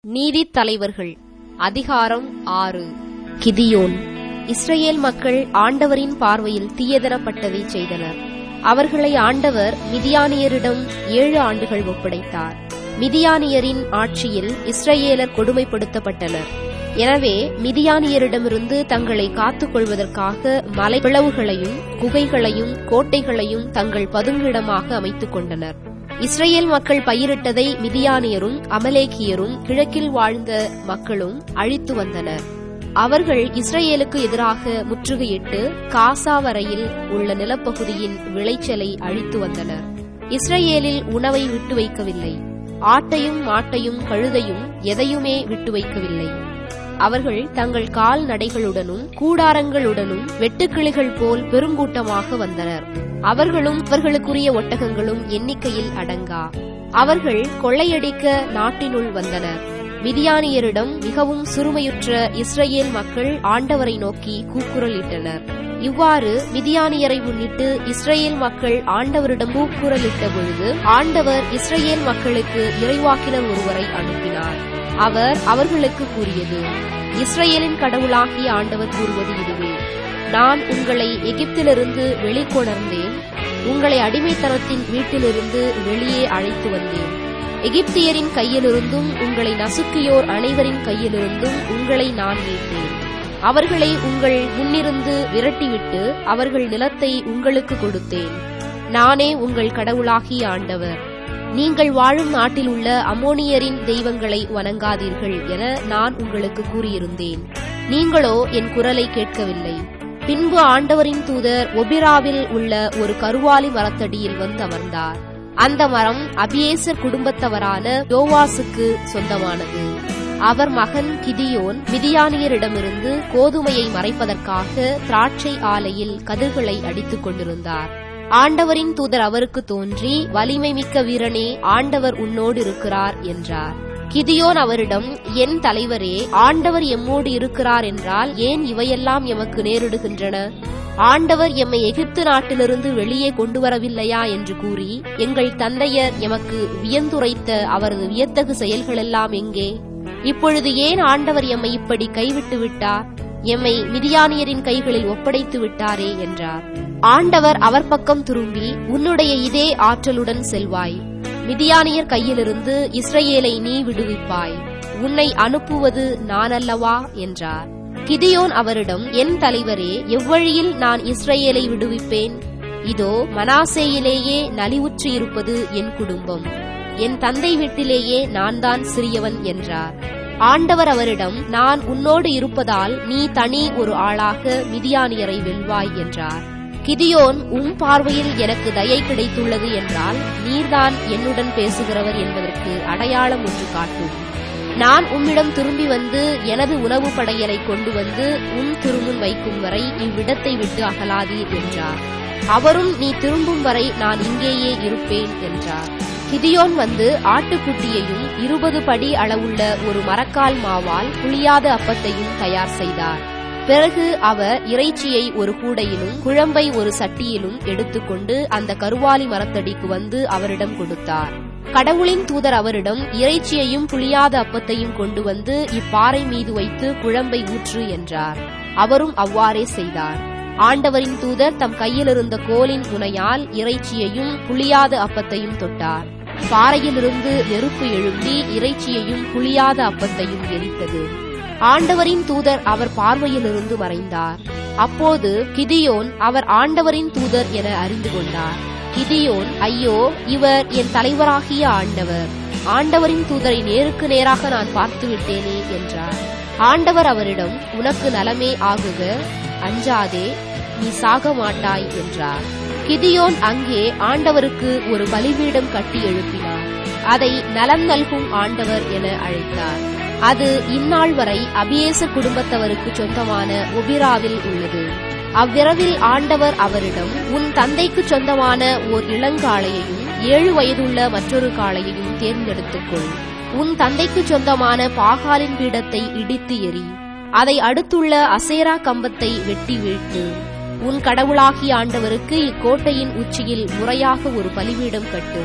நீதித் தலைவர்கள் அதிகாரம் ஆறு கிதியோன் இஸ்ரவேல் மக்கள் ஆண்டவரின் பார்வையில் தீயதனப்பட்டதை செய்தனர் அவர்களை ஆண்டவர் மிதியானியரிடம் ஏழு ஆண்டுகள் ஒப்படைத்தார் மிதியானியரின் ஆட்சியில் இஸ்ரவேலர் கொடுமைப்படுத்தப்பட்டனர் எனவே மிதியானியரிடமிருந்து தங்களை காத்துக் கொள்வதற்காக மலைப்பிளவுகளையும் குகைகளையும் கோட்டைகளையும் தங்கள் பதுங்கிடமாக அமைத்துக் கொண்டனர் இஸ்ரேல் மக்கள் பயிரிட்டதை மிதியானியரும் அமலேக்கியரும் கிழக்கில் வாழ்ந்த மக்களும் அழித்து வந்தனர் அவர்கள் இஸ்ரேலுக்கு எதிராக முற்றுகையிட்டு காசா வரையில் உள்ள நிலப்பகுதியின் விளைச்சலை அழித்து வந்தனர் இஸ்ரேலில் உணவை விட்டு வைக்கவில்லை ஆட்டையும் மாட்டையும் கழுதையும் எதையுமே விட்டு வைக்கவில்லை அவர்கள் தங்கள் கால்நடைகளுடனும் கூடாரங்களுடனும் வெட்டுக்கிளிகள் போல் பெருங்கூட்டமாக வந்தனர் அவர்களும் அவர்களுக்குரிய ஒட்டகங்களும் எண்ணிக்கையில் அடங்கா அவர்கள் கொள்ளையடிக்க நாட்டினுள் வந்தனர் மிதியானியரிடம் மிகவும் சிறுமையுற்ற இஸ்ரேல் மக்கள் ஆண்டவரை நோக்கி கூக்குரலிட்டனர் இவ்வாறு மிதியானியரை முன்னிட்டு இஸ்ரேல் மக்கள் ஆண்டவரிடம் கூக்குரலிட்ட பொழுது ஆண்டவர் இஸ்ரேல் மக்களுக்கு இறைவாக்கினர் ஒருவரை அனுப்பினார் அவர் அவர்களுக்கு கூறியது இஸ்ரேலின் கடவுளாகிய ஆண்டவர் கூறுவது இதுவே நான் உங்களை எகிப்திலிருந்து வெளிக்கொணர்ந்தேன் உங்களை அடிமைத்தனத்தின் வீட்டிலிருந்து வெளியே அழைத்து வந்தேன் எகிப்தியரின் கையிலிருந்தும் உங்களை நசுக்கியோர் அனைவரின் கையிலிருந்தும் உங்களை நான் மீட்டேன் அவர்களை உங்கள் முன்னிருந்து விரட்டிவிட்டு அவர்கள் நிலத்தை உங்களுக்கு கொடுத்தேன் நானே உங்கள் கடவுளாகிய ஆண்டவர் நீங்கள் வாழும் நாட்டில் உள்ள அமோனியரின் தெய்வங்களை வணங்காதீர்கள் என நான் உங்களுக்கு கூறியிருந்தேன் நீங்களோ என் குரலை கேட்கவில்லை பின்பு ஆண்டவரின் தூதர் ஒபிராவில் உள்ள ஒரு கருவாலி மரத்தடியில் வந்து அமர்ந்தார் அந்த மரம் அபியேசர் குடும்பத்தவரான யோவாசுக்கு சொந்தமானது அவர் மகன் கிதியோன் மிதியானியரிடமிருந்து கோதுமையை மறைப்பதற்காக திராட்சை ஆலையில் கதிர்களை அடித்துக் கொண்டிருந்தார் ஆண்டவரின் தூதர் அவருக்கு தோன்றி வலிமை மிக்க வீரனே ஆண்டவர் உன்னோடு இருக்கிறார் என்றார் கிதியோன் அவரிடம் என் தலைவரே ஆண்டவர் எம்மோடு இருக்கிறார் என்றால் ஏன் இவையெல்லாம் எமக்கு நேரிடுகின்றன ஆண்டவர் எம்மை எகிப்து நாட்டிலிருந்து வெளியே கொண்டு வரவில்லையா என்று கூறி எங்கள் தந்தையர் எமக்கு வியந்துரைத்த அவரது வியத்தகு செயல்களெல்லாம் எங்கே இப்பொழுது ஏன் ஆண்டவர் எம்மை இப்படி கைவிட்டு விட்டார் எம்மை மிதியானியரின் கைகளில் ஒப்படைத்து விட்டாரே என்றார் ஆண்டவர் அவர் பக்கம் திரும்பி உன்னுடைய இதே ஆற்றலுடன் செல்வாய் மிதியானியர் கையிலிருந்து இஸ்ரேலை நீ விடுவிப்பாய் உன்னை அனுப்புவது நான் அல்லவா என்றார் கிதியோன் அவரிடம் என் தலைவரே எவ்வழியில் நான் இஸ்ரேலை விடுவிப்பேன் இதோ மனாசேயிலேயே நலிவுற்று இருப்பது என் குடும்பம் என் தந்தை வீட்டிலேயே நான் தான் சிறியவன் என்றார் ஆண்டவர் அவரிடம் நான் உன்னோடு இருப்பதால் நீ தனி ஒரு ஆளாக மிதியானியரை வெல்வாய் என்றார் கிதியோன் உம் பார்வையில் எனக்கு தயை கிடைத்துள்ளது என்றால் நீர்தான் என்னுடன் பேசுகிறவர் என்பதற்கு அடையாளம் ஒன்று காட்டும் நான் உம்மிடம் திரும்பி வந்து எனது உணவு படையலை கொண்டு வந்து உன் திருமுன் வைக்கும் வரை இவ்விடத்தை விட்டு அகலாதீர் என்றார் அவரும் நீ திரும்பும் வரை நான் இங்கேயே இருப்பேன் என்றார் கிதியோன் வந்து ஆட்டுக்குட்டியையும் இருபது படி அளவுள்ள ஒரு மரக்கால் மாவால் புளியாத அப்பத்தையும் தயார் செய்தார் பிறகு அவர் இறைச்சியை ஒரு கூடையிலும் குழம்பை ஒரு சட்டியிலும் எடுத்துக்கொண்டு அந்த கருவாலி மரத்தடிக்கு வந்து அவரிடம் கொடுத்தார் கடவுளின் தூதர் அவரிடம் இறைச்சியையும் புளியாத அப்பத்தையும் கொண்டு வந்து இப்பாறை மீது வைத்து குழம்பை ஊற்று என்றார் அவரும் அவ்வாறே செய்தார் ஆண்டவரின் தூதர் தம் கையிலிருந்த கோலின் முனையால் இறைச்சியையும் புளியாத அப்பத்தையும் தொட்டார் பாறையிலிருந்து நெருப்பு எழும்பி இறைச்சியையும் புளியாத அப்பத்தையும் எரித்தது ஆண்டவரின் தூதர் அவர் பார்வையிலிருந்து மறைந்தார் அப்போது கிதியோன் அவர் ஆண்டவரின் தூதர் என அறிந்து கொண்டார் கிதியோன் ஐயோ இவர் என் தலைவராகிய ஆண்டவர் ஆண்டவரின் தூதரை நேருக்கு நேராக நான் பார்த்து விட்டேனே என்றார் ஆண்டவர் அவரிடம் உனக்கு நலமே ஆகுக அஞ்சாதே நீ சாக மாட்டாய் என்றார் கிதியோன் அங்கே ஆண்டவருக்கு ஒரு பலிபீடம் கட்டி எழுப்பினார் அதை நலம் நல்கும் ஆண்டவர் என அழைத்தார் அது இந்நாள் வரை அபியேச குடும்பத்தவருக்கு சொந்தமான ஒபிராவில் உள்ளது அவ்விரவில் ஆண்டவர் அவரிடம் உன் தந்தைக்கு சொந்தமான ஓர் இளங்காளையையும் ஏழு வயதுள்ள மற்றொரு காளையையும் தேர்ந்தெடுத்துக்கொள் உன் தந்தைக்கு சொந்தமான பாகாலின் பீடத்தை இடித்து எறி அதை அடுத்துள்ள அசேரா கம்பத்தை வெட்டி வீழ்த்து உன் கடவுளாகிய ஆண்டவருக்கு இக்கோட்டையின் உச்சியில் முறையாக ஒரு பலிபீடம் கட்டு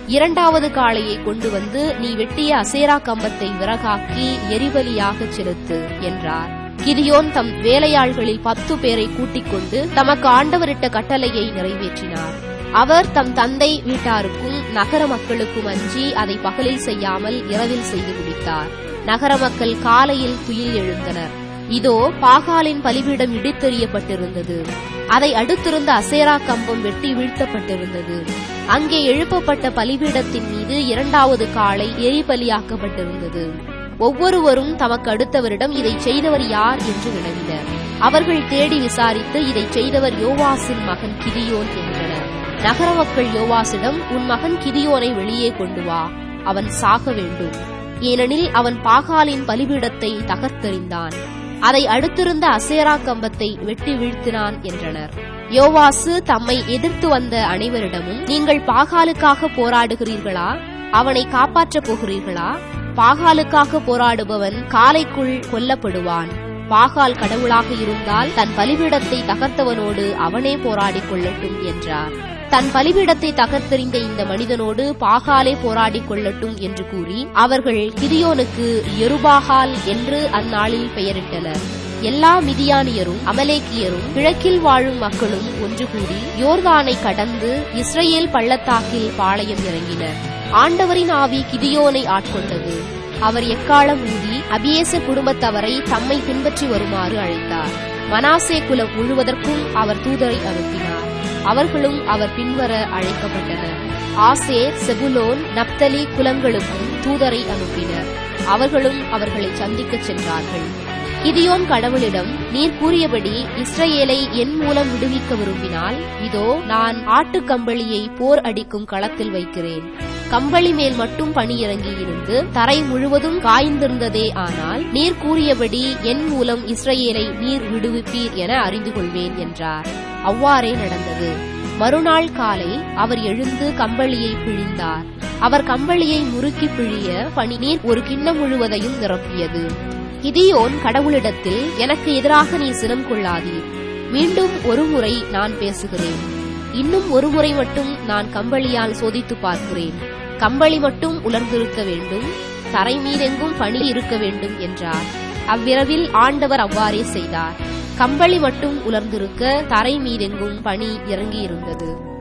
இரண்டாவது காளையை கொண்டு வந்து நீ வெட்டிய அசேரா கம்பத்தை விறகாக்கி எரிபலியாகச் செலுத்து என்றார் கிதியோன் தம் வேலையாள்களில் பத்து பேரை கூட்டிக் கொண்டு தமக்கு ஆண்டவரிட்ட கட்டளையை நிறைவேற்றினார் அவர் தம் தந்தை வீட்டாருக்கும் நகர மக்களுக்கும் அஞ்சி அதை பகலில் செய்யாமல் இரவில் செய்து முடித்தார் நகர மக்கள் காலையில் துயில் எழுந்தனர் இதோ பாகாலின் பலிபீடம் இடித்தெறியப்பட்டிருந்தது அதை அடுத்திருந்த அசேரா கம்பம் வெட்டி வீழ்த்தப்பட்டிருந்தது அங்கே எழுப்பப்பட்ட பலிபீடத்தின் மீது இரண்டாவது காளை எரிபலியாக்கப்பட்டிருந்தது ஒவ்வொருவரும் தமக்கு அடுத்தவரிடம் இதை செய்தவர் யார் என்று வினவினர் அவர்கள் தேடி விசாரித்து இதை செய்தவர் யோவாசின் மகன் கிதியோன் என்றனர் நகர மக்கள் யோவாசிடம் உன் மகன் கிதியோனை வெளியே கொண்டு வா அவன் சாக வேண்டும் ஏனெனில் அவன் பாகாலின் பலிபீடத்தை தகர்த்தெறிந்தான் அதை அடுத்திருந்த அசேரா கம்பத்தை வெட்டி வீழ்த்தினான் என்றனர் யோவாசு தம்மை எதிர்த்து வந்த அனைவரிடமும் நீங்கள் பாகாலுக்காக போராடுகிறீர்களா அவனை காப்பாற்றப் போகிறீர்களா பாகாலுக்காக போராடுபவன் காலைக்குள் கொல்லப்படுவான் பாகால் கடவுளாக இருந்தால் தன் பலிபீடத்தை தகர்த்தவனோடு அவனே போராடிக் கொள்ளட்டும் என்றார் தன் பலிபீடத்தை தகர்த்தெறிந்த இந்த மனிதனோடு பாகாலே போராடிக் கொள்ளட்டும் என்று கூறி அவர்கள் கிதியோனுக்கு எருபாகால் என்று அந்நாளில் பெயரிட்டனர் எல்லா மிதியானியரும் அமலேக்கியரும் கிழக்கில் வாழும் மக்களும் ஒன்று கூடி யோர்தானை கடந்து இஸ்ரேல் பள்ளத்தாக்கில் பாளையம் இறங்கினர் ஆண்டவரின் ஆவி கிதியோனை ஆட்கொண்டது அவர் எக்காலம் ஊதி அபியேச குடும்பத்தவரை தம்மை பின்பற்றி வருமாறு அழைத்தார் மனாசே குலம் முழுவதற்கும் அவர் தூதரை அனுப்பினார் அவர்களும் அவர் பின்வர அழைக்கப்பட்டனர் ஆசேர் செபுலோன் நப்தலி குலங்களுக்கும் தூதரை அனுப்பினர் அவர்களும் அவர்களை சந்திக்கச் சென்றார்கள் கிதியோன் கடவுளிடம் நீர் கூறியபடி இஸ்ரேலை என் மூலம் விடுவிக்க விரும்பினால் இதோ நான் ஆட்டுக்கம்பளியை போர் அடிக்கும் களத்தில் வைக்கிறேன் கம்பளி மேல் மட்டும் பனி இறங்கி இருந்து தரை முழுவதும் காய்ந்திருந்ததே ஆனால் நீர் கூறியபடி என் மூலம் இஸ்ரேலை நீர் விடுவிப்பீர் என அறிந்து கொள்வேன் என்றார் அவ்வாறே நடந்தது மறுநாள் காலை அவர் எழுந்து கம்பளியை பிழிந்தார் அவர் கம்பளியை முறுக்கி பிழிய பனி நீர் ஒரு கிண்ணம் முழுவதையும் நிரப்பியது கிதியோன் கடவுளிடத்தில் எனக்கு எதிராக நீ சினம் கொள்ளாதீர் மீண்டும் ஒருமுறை நான் பேசுகிறேன் இன்னும் ஒரு முறை மட்டும் நான் கம்பளியால் சோதித்து பார்க்கிறேன் கம்பளி மட்டும் உலர்ந்திருக்க வேண்டும் தரை மீதெங்கும் பனி இருக்க வேண்டும் என்றார் அவ்விரவில் ஆண்டவர் அவ்வாறே செய்தார் கம்பளி மட்டும் உலர்ந்திருக்க தரை மீதெங்கும் பனி இறங்கியிருந்தது